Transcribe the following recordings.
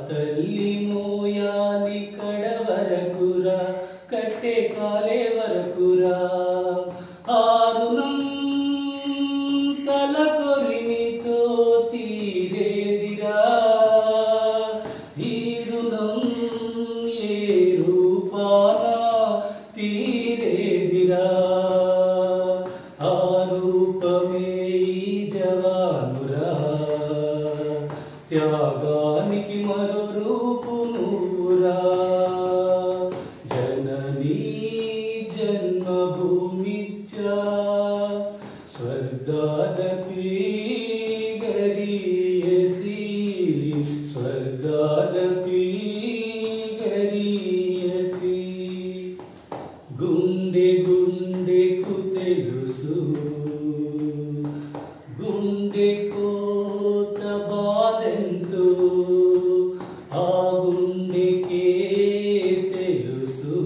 తల్లి మోయాలి కడవరకురా కట్టే కాలే వరకురా ఆరుణం తల కొరిమితో తీరేదిరా ఈ రుణం ఏ రూపాన తీరేదిరా ఆ రూపమే ఈ జవానురా త్యాగానికి మరో రూపు నువ్వురా జననీ జన్మభూమిచ్చా స్వర్గాదపి గరీయసి స్వర్గాదపి గరీయసి గుండె గుండెకు తెలుసు గుండె కోత బాధెంతో ఆ గుండెకే తెలుసు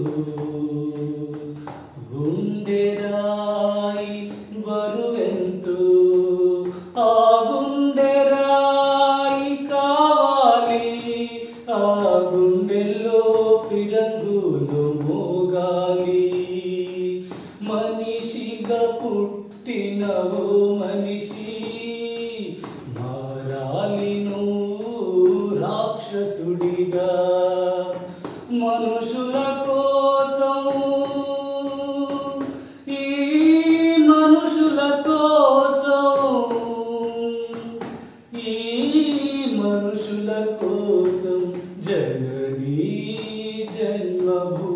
గుండె రాయి బరువెంతో ఆ గుండె రాయి కావాలి ఆ గుండెల్లో పిరంగులు మోగాలి మనిషిగా పుట్టినవో మనిషి మారాలి నువ్వు రాక్షసుడిగా మనుషుల కోసం ఈ మనుషుల కోసం ఈ మనుషుల కోసం జననీ జన్మభూ